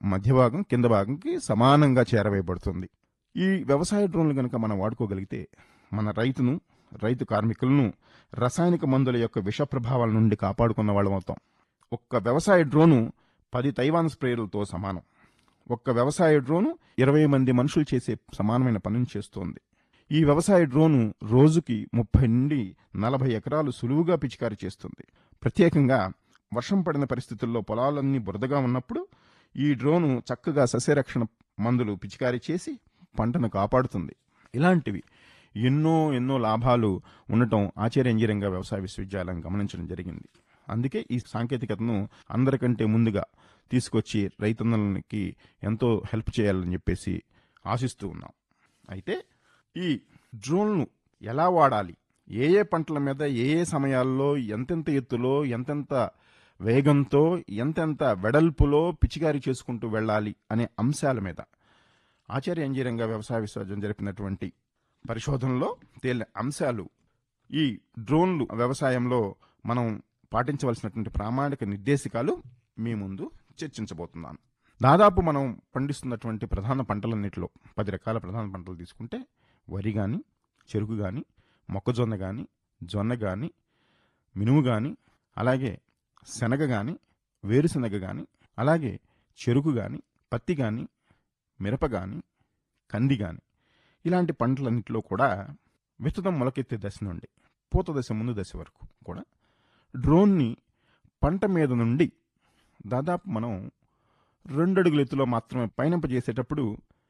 మధ్య భాగం కింద భాగంకి సమానంగా చేరవేయబడుతుంది ఈ వ్యవసాయ డ్రోన్లు కనుక మనం వాడుకోగలిగితే మన రైతును రైతు కార్మికులను రసాయనిక మందుల యొక్క విష ప్రభావాల నుండి కాపాడుకున్న వాళ్ళం అవుతాం ఒక్క వ్యవసాయ డ్రోను పది తైవాన్ స్ప్రేయర్లతో సమానం ఒక్క వ్యవసాయ డ్రోను ఇరవై మంది మనుషులు చేసే సమానమైన పనిని చేస్తోంది ఈ వ్యవసాయ డ్రోను రోజుకి ముప్పై నుండి నలభై ఎకరాలు సులువుగా పిచికారీ చేస్తుంది ప్రత్యేకంగా వర్షం పడిన పరిస్థితుల్లో పొలాలన్నీ బురదగా ఉన్నప్పుడు ఈ డ్రోను చక్కగా సస్యరక్షణ మందులు పిచికారీ చేసి పంటను కాపాడుతుంది ఇలాంటివి ఎన్నో ఎన్నో లాభాలు ఉండటం ఆచార్య ఇంజనీరింగ్ వ్యవసాయ విశ్వవిద్యాలయం గమనించడం జరిగింది అందుకే ఈ సాంకేతికతను అందరికంటే ముందుగా తీసుకొచ్చి రైతన్నలకి ఎంతో హెల్ప్ చేయాలని చెప్పేసి ఆశిస్తూ ఉన్నాం అయితే ఈ డ్రోన్ను ఎలా వాడాలి ఏ ఏ పంటల మీద ఏ ఏ సమయాల్లో ఎంతెంత ఎత్తులో ఎంతెంత వేగంతో ఎంతెంత వెడల్పులో పిచికారీ చేసుకుంటూ వెళ్ళాలి అనే అంశాల మీద ఆచార్య ఇంజనీరింగ్ వ్యవసాయ విశ్వవిద్యాలయం జరిపినటువంటి పరిశోధనలో తేలిన అంశాలు ఈ డ్రోన్లు వ్యవసాయంలో మనం పాటించవలసినటువంటి ప్రామాణిక నిర్దేశికాలు మీ ముందు చర్చించబోతున్నాను దాదాపు మనం పండిస్తున్నటువంటి ప్రధాన పంటలన్నిటిలో పది రకాల ప్రధాన పంటలు తీసుకుంటే వరి కానీ చెరుకు కానీ మొక్కజొన్న కానీ జొన్న కానీ మినుము కానీ అలాగే శనగ కానీ వేరుశనగ కానీ అలాగే చెరుకు కానీ పత్తి కానీ మిరప కానీ కంది కానీ ఇలాంటి పంటలన్నింటిలో కూడా విత్తనం మొలకెత్తే దశ నుండి పూత దశ ముందు దశ వరకు కూడా డ్రోన్ని పంట మీద నుండి దాదాపు మనం రెండు అడుగుల ఎత్తులో మాత్రమే పయనింపజేసేటప్పుడు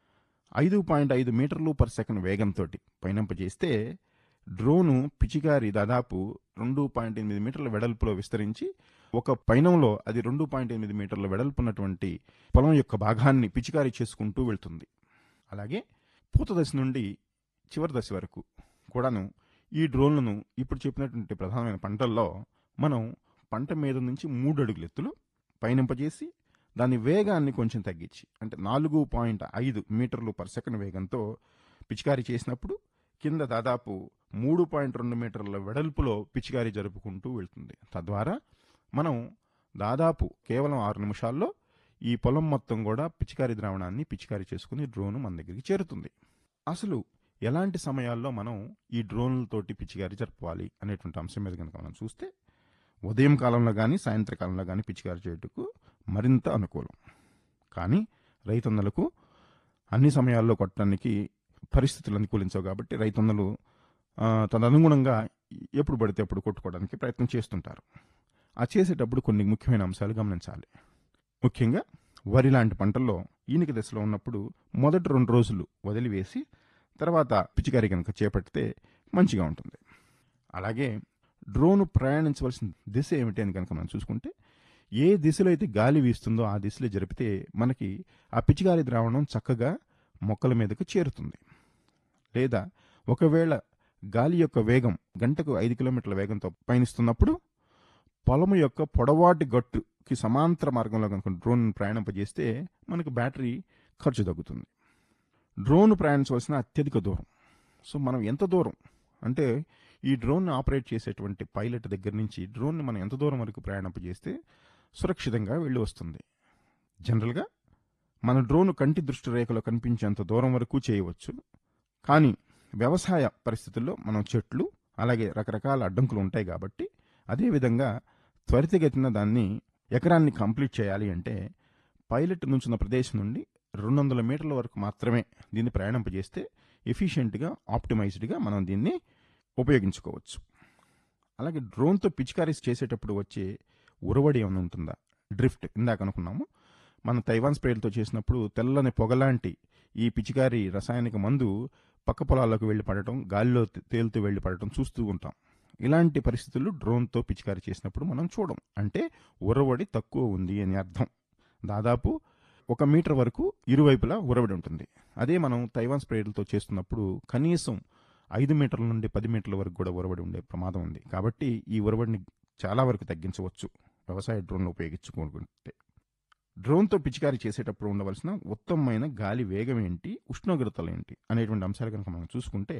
ఐదు పాయింట్ ఐదు మీటర్లు పర్ సెకండ్ వేగంతో పయనింపజేస్తే డ్రోను పిచికారి దాదాపు రెండు పాయింట్ ఎనిమిది మీటర్ల వెడల్పులో విస్తరించి ఒక పయనంలో అది రెండు పాయింట్ ఎనిమిది మీటర్ల వెడల్పున్నటువంటి పొలం యొక్క భాగాన్ని పిచికారీ చేసుకుంటూ వెళ్తుంది అలాగే పూత దశ నుండి చివరి దశ వరకు కూడాను ఈ డ్రోన్లను ఇప్పుడు చెప్పినటువంటి ప్రధానమైన పంటల్లో మనం పంట మీద నుంచి మూడు అడుగుల ఎత్తులు పయనింపజేసి దాని వేగాన్ని కొంచెం తగ్గించి అంటే నాలుగు పాయింట్ ఐదు మీటర్లు పర్ సెకండ్ వేగంతో పిచికారీ చేసినప్పుడు కింద దాదాపు మూడు పాయింట్ రెండు మీటర్ల వెడల్పులో పిచికారీ జరుపుకుంటూ వెళ్తుంది తద్వారా మనం దాదాపు కేవలం ఆరు నిమిషాల్లో ఈ పొలం మొత్తం కూడా పిచికారీ ద్రావణాన్ని పిచికారీ చేసుకుని డ్రోన్ మన దగ్గరికి చేరుతుంది అసలు ఎలాంటి సమయాల్లో మనం ఈ డ్రోన్లతోటి పిచికారీ జరపాలి అనేటువంటి అంశం మీద కనుక మనం చూస్తే ఉదయం కాలంలో కానీ సాయంత్రకాలంలో కానీ పిచికారీ చేయుటకు మరింత అనుకూలం కానీ రైతన్నలకు అన్ని సమయాల్లో కొట్టడానికి పరిస్థితులు అనుకూలించవు కాబట్టి రైతన్నలు ఆ, తదనుగుణంగా ఎప్పుడు పడితే అప్పుడు కొట్టుకోవడానికి ప్రయత్నం చేస్తుంటారు ఆ చేసేటప్పుడు కొన్ని ముఖ్యమైన అంశాలు గమనించాలి ముఖ్యంగా వరి లాంటి పంటల్లో ఈనిక దశలో ఉన్నప్పుడు మొదటి రెండు రోజులు వదిలివేసి తర్వాత పిచికారీ కనుక చేపడితే మంచిగా ఉంటుంది అలాగే డ్రోన్ ప్రయాణించవలసిన దిశ ఏమిటి అని కనుక మనం చూసుకుంటే ఏ దిశలో అయితే గాలి వీస్తుందో ఆ దిశలో జరిపితే మనకి ఆ పిచికారి ద్రావణం చక్కగా మొక్కల మీదకు చేరుతుంది లేదా ఒకవేళ గాలి యొక్క వేగం గంటకు ఐదు కిలోమీటర్ల వేగంతో పయనిస్తున్నప్పుడు పొలము యొక్క పొడవాటి గట్టుకి సమాంతర మార్గంలో కనుక డ్రోన్ ప్రయాణింపజేస్తే మనకు బ్యాటరీ ఖర్చు తగ్గుతుంది డ్రోన్ ప్రయాణించవలసిన అత్యధిక దూరం సో మనం ఎంత దూరం అంటే ఈ డ్రోన్ ఆపరేట్ చేసేటువంటి పైలట్ దగ్గర నుంచి డ్రోన్ మనం ఎంత దూరం వరకు ప్రయాణింపజేస్తే సురక్షితంగా వెళ్ళి వస్తుంది జనరల్గా మన డ్రోన్ కంటి దృష్టి రేఖలో కనిపించేంత దూరం వరకు చేయవచ్చు కానీ వ్యవసాయ పరిస్థితుల్లో మనం చెట్లు అలాగే రకరకాల అడ్డంకులు ఉంటాయి కాబట్టి అదేవిధంగా త్వరితగతిన దాన్ని ఎకరాన్ని కంప్లీట్ చేయాలి అంటే పైలట్ నుంచున్న ప్రదేశం నుండి రెండు వందల మీటర్ల వరకు మాత్రమే దీన్ని ప్రయాణింపజేస్తే ఎఫిషియెంట్గా ఆప్టిమైజ్డ్గా మనం దీన్ని ఉపయోగించుకోవచ్చు అలాగే డ్రోన్తో పిచికారీ చేసేటప్పుడు వచ్చే ఉరవడి ఏమైనా ఉంటుందా డ్రిఫ్ట్ ఇందాక అనుకున్నాము మనం తైవాన్ స్ప్రేలతో చేసినప్పుడు తెల్లని పొగలాంటి ఈ పిచికారి రసాయనిక మందు పక్క పొలాల్లోకి వెళ్ళి పడటం గాలిలో తే- తేలుతూ వెళ్ళి పడటం చూస్తూ ఉంటాం ఇలాంటి పరిస్థితులు డ్రోన్తో పిచికారీ చేసినప్పుడు మనం చూడం అంటే ఉరవడి తక్కువ ఉంది అని అర్థం దాదాపు ఒక మీటర్ వరకు ఇరువైపులా ఉరవడి ఉంటుంది అదే మనం తైవాన్ స్ప్రేలతో చేస్తున్నప్పుడు కనీసం ఐదు మీటర్ల నుండి పది మీటర్ల వరకు కూడా ఉరవడి ఉండే ప్రమాదం ఉంది కాబట్టి ఈ ఉరవడిని చాలా వరకు తగ్గించవచ్చు వ్యవసాయ డ్రోన్లు ఉపయోగించుకుంటే డ్రోన్తో పిచికారీ చేసేటప్పుడు ఉండవలసిన ఉత్తమమైన గాలి వేగం ఏంటి ఉష్ణోగ్రతలు ఏంటి అనేటువంటి అంశాలు కనుక మనం చూసుకుంటే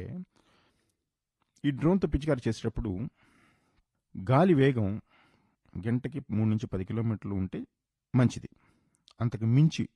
ఈ డ్రోన్తో పిచికారీ చేసేటప్పుడు గాలి వేగం గంటకి మూడు నుంచి పది కిలోమీటర్లు ఉంటే మంచిది అంతకు మించి